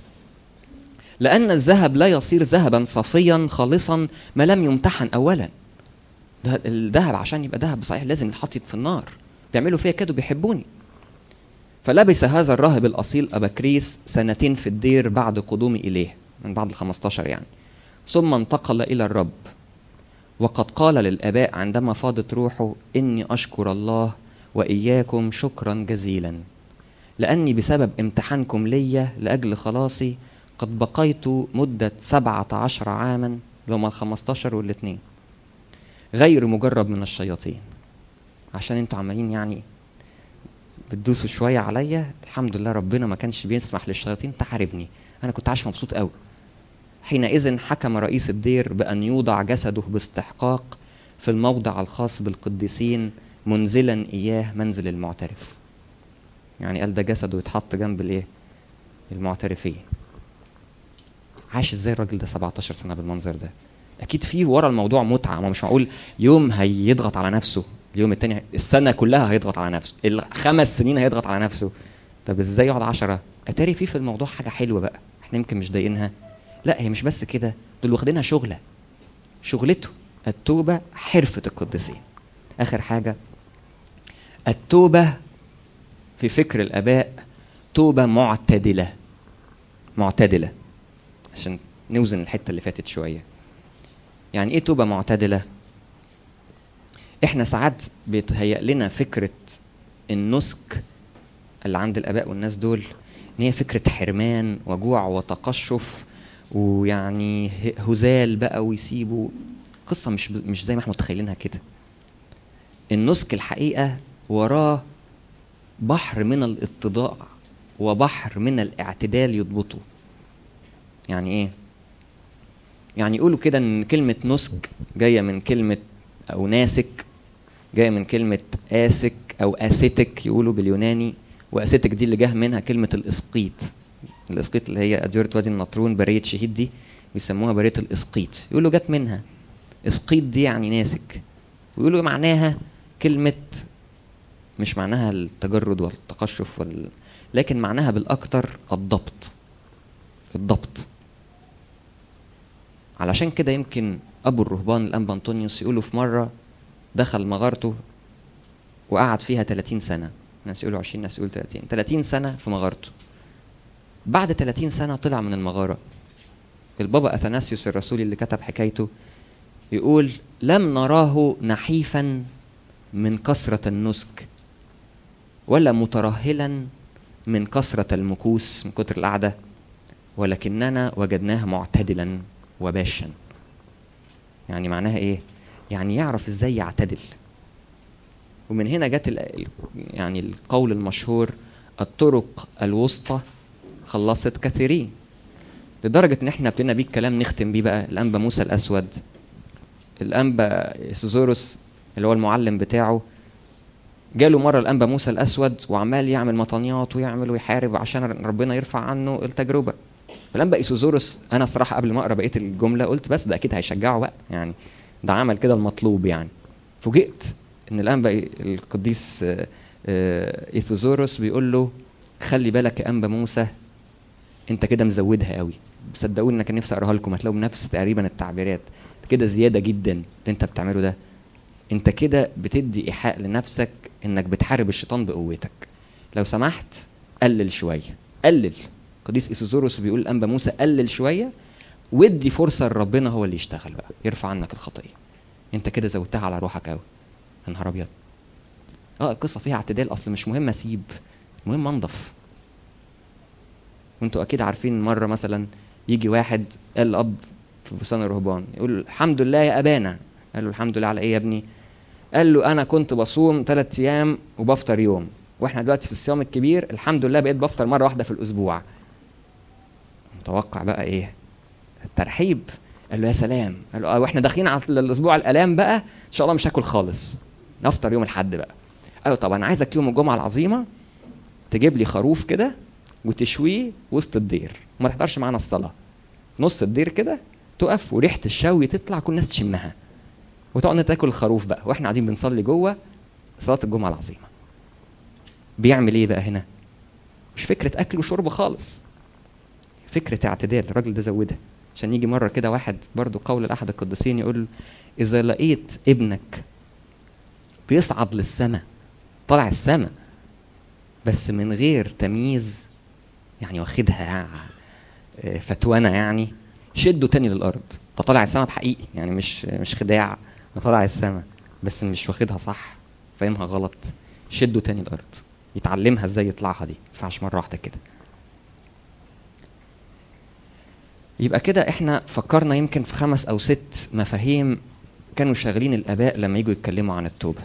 لان الذهب لا يصير ذهبا صافيا خالصا ما لم يمتحن اولا ده الذهب عشان يبقى ذهب صحيح لازم يتحط في النار بيعملوا فيا كده بيحبوني فلبس هذا الراهب الاصيل ابا كريس سنتين في الدير بعد قدومي اليه من بعد ال 15 يعني ثم انتقل الى الرب وقد قال للآباء عندما فاضت روحه إني أشكر الله وإياكم شكرا جزيلا لأني بسبب امتحانكم ليا لأجل خلاصي قد بقيت مدة سبعة عشر عاما لما الخمستاشر والاتنين غير مجرب من الشياطين عشان انتوا عمالين يعني بتدوسوا شوية عليا الحمد لله ربنا ما كانش بيسمح للشياطين تحاربني أنا كنت عايش مبسوط قوي حينئذ حكم رئيس الدير بأن يوضع جسده باستحقاق في الموضع الخاص بالقديسين منزلا إياه منزل المعترف يعني قال ده جسده يتحط جنب الايه المعترفين عاش ازاي الراجل ده 17 سنه بالمنظر ده اكيد في ورا الموضوع متعه ما مش معقول يوم هيضغط على نفسه اليوم التاني السنه كلها هيضغط على نفسه الخمس سنين هيضغط على نفسه طب ازاي يقعد 10 اتاري في في الموضوع حاجه حلوه بقى احنا يمكن مش ضايقينها لا هي مش بس كده دول واخدينها شغله شغلته التوبه حرفه القديسين اخر حاجه التوبه في فكر الاباء توبه معتدله معتدله عشان نوزن الحته اللي فاتت شويه يعني ايه توبه معتدله احنا ساعات بيتهيأ لنا فكره النسك اللي عند الاباء والناس دول ان هي فكره حرمان وجوع وتقشف ويعني هزال بقى ويسيبوا قصه مش مش زي ما احنا متخيلينها كده النسك الحقيقه وراه بحر من الاتضاع وبحر من الاعتدال يضبطه يعني ايه يعني يقولوا كده ان كلمه نسك جايه من كلمه او ناسك جايه من كلمه اسك او اسيتك يقولوا باليوناني واسيتك دي اللي جه منها كلمه الاسقيط الاسقيط اللي هي اديره وادي النطرون بريه شهيد دي بيسموها بريه الاسقيط يقولوا جت منها اسقيط دي يعني ناسك ويقولوا معناها كلمه مش معناها التجرد والتقشف وال... لكن معناها بالاكثر الضبط الضبط علشان كده يمكن ابو الرهبان الانبا انطونيوس يقولوا في مره دخل مغارته وقعد فيها 30 سنه ناس يقولوا 20 ناس يقولوا 30 30 سنه في مغارته بعد 30 سنه طلع من المغاره البابا اثناسيوس الرسولي اللي كتب حكايته يقول لم نراه نحيفا من كثره النسك ولا مترهلا من كثره المكوس من كتر القعده ولكننا وجدناه معتدلا وباشا يعني معناها ايه يعني يعرف ازاي يعتدل ومن هنا جت يعني القول المشهور الطرق الوسطى خلصت كثيرين لدرجة إن إحنا ابتدينا بيه الكلام نختم بيه بقى الأنبا موسى الأسود الأنبا سوزوروس اللي هو المعلم بتاعه جاله مرة الأنبا موسى الأسود وعمال يعمل مطانيات ويعمل ويحارب عشان ربنا يرفع عنه التجربة فالأنبا إيسوزوروس أنا صراحة قبل ما أقرأ بقية الجملة قلت بس ده أكيد هيشجعه بقى يعني ده عمل كده المطلوب يعني فوجئت إن الأنبا القديس آه، آه، إيثوزوروس بيقول له خلي بالك يا أنبا موسى أنت كده مزودها قوي صدقوني أنا كان نفسي أقراها لكم هتلاقوا بنفس تقريبا التعبيرات كده زيادة جدا اللي أنت بتعمله ده انت كده بتدي ايحاء لنفسك انك بتحارب الشيطان بقوتك لو سمحت قلل شويه قلل قديس ايسوزوروس بيقول الانبا موسى قلل شويه وادي فرصه لربنا هو اللي يشتغل بقى يرفع عنك الخطيه انت كده زودتها على روحك قوي يا نهار ابيض اه القصه فيها اعتدال اصل مش مهم اسيب المهم انضف وانتوا اكيد عارفين مره مثلا يجي واحد قال الاب في بستان الرهبان يقول الحمد لله يا ابانا قال له الحمد لله على ايه يا ابني قال له انا كنت بصوم ثلاث ايام وبفطر يوم واحنا دلوقتي في الصيام الكبير الحمد لله بقيت بفطر مره واحده في الاسبوع متوقع بقى ايه الترحيب قال له يا سلام قال له اه واحنا داخلين على الاسبوع الالام بقى ان شاء الله مش هاكل خالص نفطر يوم الاحد بقى ايوه طب انا عايزك يوم الجمعه العظيمه تجيب لي خروف كده وتشويه وسط الدير وما تحضرش معانا الصلاه نص الدير كده تقف وريحه الشوي تطلع كل الناس تشمها وتقعد تاكل الخروف بقى واحنا قاعدين بنصلي جوه صلاه الجمعه العظيمه بيعمل ايه بقى هنا مش فكره اكل وشرب خالص فكره اعتدال الراجل ده زودها عشان يجي مره كده واحد برضو قول لاحد القديسين يقول له اذا لقيت ابنك بيصعد للسماء طالع السماء بس من غير تمييز يعني واخدها آه، فتوانه يعني شده تاني للارض ده طالع السما بحقيقي يعني مش مش خداع ده طالع السما بس مش واخدها صح فاهمها غلط شده تاني الارض يتعلمها ازاي يطلعها دي ما ينفعش مره واحده كده يبقى كده احنا فكرنا يمكن في خمس او ست مفاهيم كانوا شاغلين الاباء لما يجوا يتكلموا عن التوبه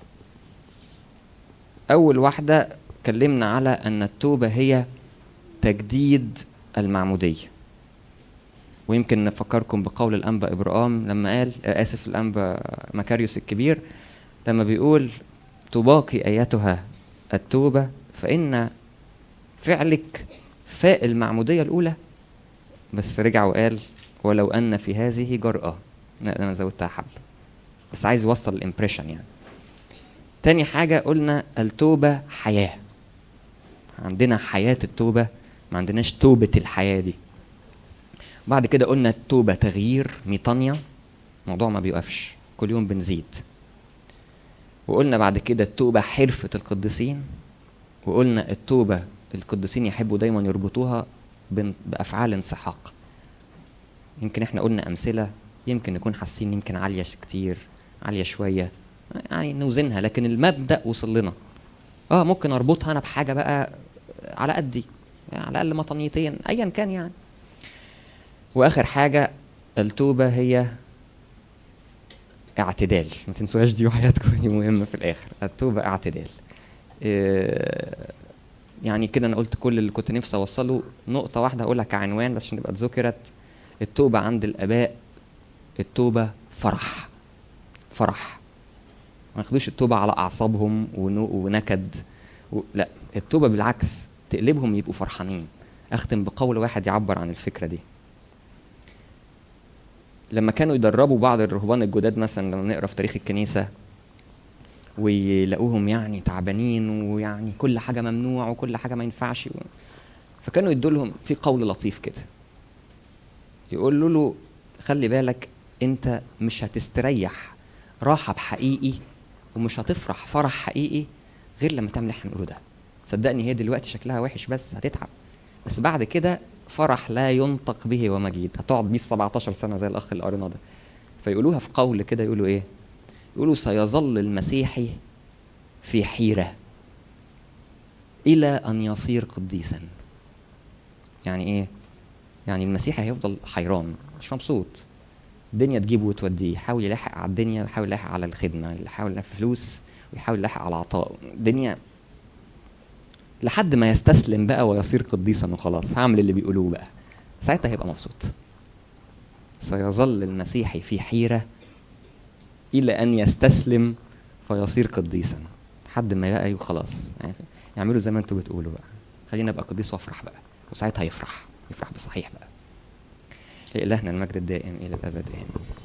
اول واحده اتكلمنا على ان التوبه هي تجديد المعموديه ويمكن نفكركم بقول الانبا ابراهام لما قال آه، اسف الانبا مكاريوس الكبير لما بيقول تباقي ايتها التوبه فان فعلك فاء المعموديه الاولى بس رجع وقال ولو ان في هذه جرأه لا انا زودتها حب بس عايز يوصل الامبريشن يعني تاني حاجة قلنا التوبة حياة عندنا حياة التوبة ما عندناش توبة الحياة دي بعد كده قلنا التوبة تغيير ميطانيا موضوع ما بيوقفش كل يوم بنزيد وقلنا بعد كده التوبة حرفة القديسين وقلنا التوبة القديسين يحبوا دايما يربطوها بن- بأفعال انسحاق يمكن احنا قلنا أمثلة يمكن نكون حاسين يمكن عالية ش- كتير عالية شوية يعني نوزنها لكن المبدأ وصل لنا اه ممكن اربطها انا بحاجة بقى على قدي يعني على الاقل مطنيتين ايا كان يعني واخر حاجه التوبه هي اعتدال ما تنسوهاش دي وحياتكم دي مهمه في الاخر التوبه اعتدال إيه، يعني كده انا قلت كل اللي كنت نفسي اوصله نقطه واحده هقولها كعنوان بس عشان تبقى اتذكرت التوبه عند الاباء التوبه فرح فرح ما ياخدوش التوبه على اعصابهم ونو- ونكد و... لا التوبه بالعكس تقلبهم يبقوا فرحانين اختم بقول واحد يعبر عن الفكره دي لما كانوا يدربوا بعض الرهبان الجداد مثلا لما نقرا في تاريخ الكنيسه ويلاقوهم يعني تعبانين ويعني كل حاجه ممنوع وكل حاجه ما ينفعش فكانوا يدوا لهم في قول لطيف كده يقولوا له خلي بالك انت مش هتستريح راحه بحقيقي ومش هتفرح فرح حقيقي غير لما تعمل اللي احنا بنقوله ده صدقني هي دلوقتي شكلها وحش بس هتتعب بس بعد كده فرح لا ينطق به ومجيد هتقعد بيه 17 سنه زي الاخ اللي قرينا ده فيقولوها في قول كده يقولوا ايه يقولوا سيظل المسيحي في حيره الى ان يصير قديسا يعني ايه يعني المسيحي هيفضل حيران مش مبسوط الدنيا تجيبه وتوديه يحاول يلاحق على الدنيا ويحاول يلاحق على الخدمه يحاول يلاحق فلوس ويحاول يلاحق على العطاء الدنيا لحد ما يستسلم بقى ويصير قديسا وخلاص هعمل اللي بيقولوه بقى ساعتها هيبقى مبسوط سيظل المسيحي في حيرة إلى أن يستسلم فيصير قديسا لحد ما بقى خلاص يعني يعملوا زي ما انتوا بتقولوا بقى خلينا ابقى قديس وافرح بقى وساعتها يفرح يفرح بصحيح بقى لإلهنا المجد الدائم إلى الأبد آمين